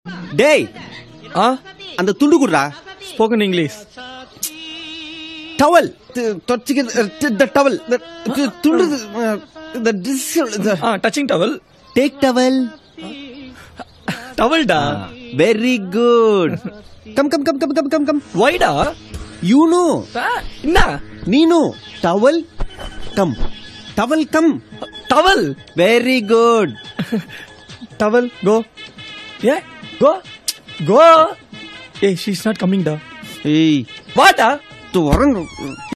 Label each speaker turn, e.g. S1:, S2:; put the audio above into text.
S1: டேய்
S2: ஆ
S1: அந்த துண்டு குடுறா
S2: spoken English
S1: towel the towel துண்டு the
S2: ஆ டச்சிங் டவல்
S1: டேக் டவல்
S2: டவல்டா
S1: very good come come come come come come come
S2: வைடா
S1: யூ நோ
S2: என்ன
S1: நீனோ towel come towel come
S2: towel
S1: very good
S2: towel go ஏ கோ கோ ஏ she is not coming டா
S1: ஏய்
S2: வாட்டா
S1: tu வரங்க